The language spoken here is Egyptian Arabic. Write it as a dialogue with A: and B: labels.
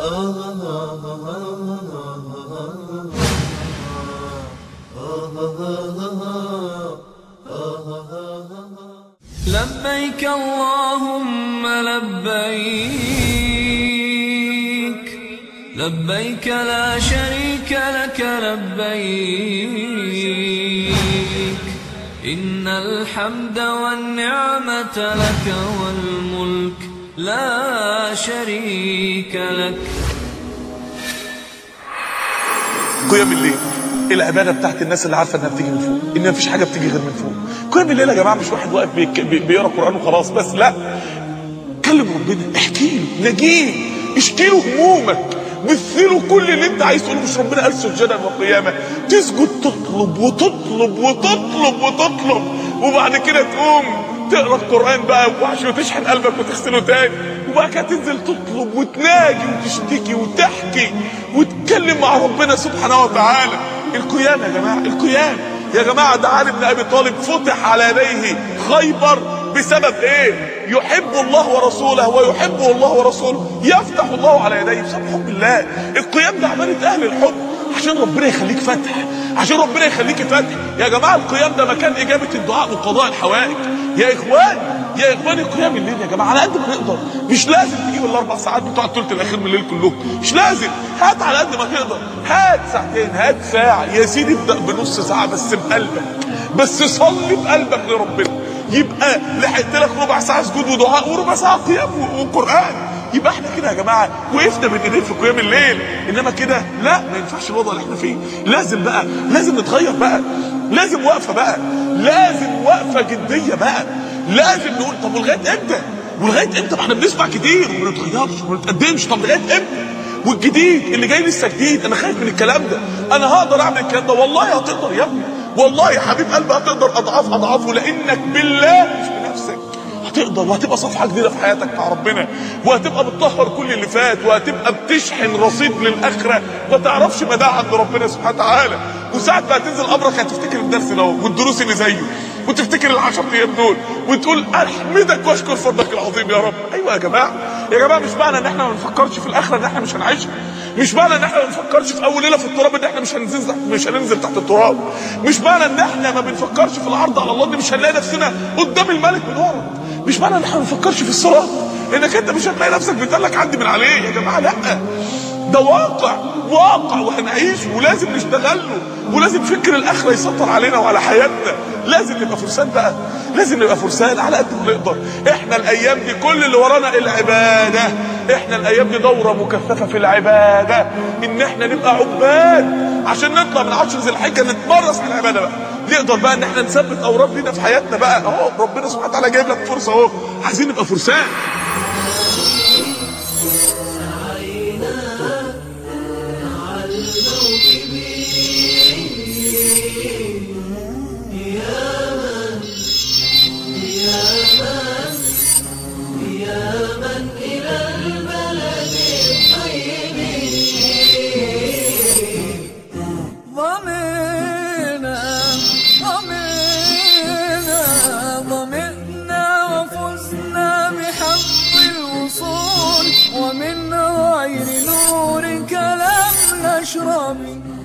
A: لبيك اللهم لبيك لبيك لا شريك لك لبيك إن الحمد والنعمة لك والملك لا شريك لك
B: قيام الليل العباده بتاعت الناس اللي عارفه انها بتيجي من فوق ان مفيش حاجه بتيجي غير من فوق قيام الليل يا جماعه مش واحد واقف بيك- بي- بيقرا قران وخلاص بس لا كلم ربنا احكي له نجيه اشكي له همومك مث له كل اللي انت عايز تقوله مش ربنا قال سجدا وقياما تسجد تطلب وتطلب وتطلب وتطلب وبعد كده تقوم تقرا القران بقى وعشان تشحن قلبك وتغسله تاني وبعد كده تنزل تطلب وتناجي وتشتكي وتحكي وتتكلم مع ربنا سبحانه وتعالى القيام يا جماعه القيام يا جماعه ده علي بن ابي طالب فتح على يديه خيبر بسبب ايه يحب الله ورسوله ويحبه الله ورسوله يفتح الله على يديه بسبب حب الله القيام ده عباده اهل الحب عشان ربنا يخليك فتح عشان ربنا يخليك فتح يا جماعه القيام ده مكان اجابه الدعاء وقضاء الحوائج يا اخوان يا اخواني قيام الليل يا جماعه على قد ما نقدر مش لازم تجيب الاربع ساعات بتوع الثلث الاخير من الليل كلهم مش لازم هات على قد ما تقدر هات ساعتين هات ساعه يا سيدي ابدا بنص ساعه بس بقلبك بس صلي بقلبك لربنا يبقى لحقت لك ربع ساعه سجود ودعاء وربع ساعه قيام و- وقران يبقى احنا كده يا جماعه وقفنا من ايدين في قيام الليل انما كده لا ما ينفعش الوضع اللي احنا فيه لازم بقى لازم نتغير بقى لازم وقفه بقى لازم وقفه جديه بقى لازم نقول طب ولغايه امتى ولغايه امتى ما احنا بنسمع كتير وما بنتغيرش وما بنتقدمش طب لغايه امتى والجديد اللي جاي لسه جديد انا خايف من الكلام ده انا هقدر اعمل الكلام ده والله هتقدر يا ابني والله يا حبيب قلبي هتقدر اضعاف اضعافه لانك بالله مش بنفسك هتقدر وهتبقى صفحه جديده في حياتك مع ربنا وهتبقى بتطهر كل اللي فات وهتبقى بتشحن رصيد للاخره ما تعرفش مداها عند ربنا سبحانه وتعالى وساعه ما هتنزل قبرك هتفتكر الدرس ده والدروس اللي زيه وتفتكر العشر ايام دول وتقول احمدك واشكر فضلك العظيم يا رب ايوه يا جماعه يا جماعه مش معنى ان احنا ما بنفكرش في الاخره ان احنا مش هنعيشها مش معنى ان احنا ما بنفكرش في اول ليله في التراب ان احنا مش هننزل مش هننزل تحت التراب مش معنى ان احنا ما بنفكرش في العرض على الله ان مش هنلاقي نفسنا قدام الملك من ورا مش معنى ان احنا ما بنفكرش في الصراط انك انت مش هتلاقي نفسك بتقلك عدي من عليه يا جماعه لا ده واقع واقع وهنعيشه ولازم نشتغل له ولازم فكر الاخره يسيطر علينا وعلى حياتنا لازم نبقى فرسان بقى لازم نبقى فرسان على قد ما نقدر احنا الايام دي كل اللي ورانا العباده احنا الايام دي دوره مكثفه في العباده ان احنا نبقى عباد عشان نطلع من عشر ذي الحجه نتمرس على العباده بقى نقدر بقى ان احنا نثبت اوراد لينا في حياتنا بقى اهو ربنا سبحانه وتعالى جايب لك فرصه اهو عايزين نبقى فرسان
A: ضمينا ضمينا ضمئنا وفزنا بحق الوصول ومن غير نورك لم نشرب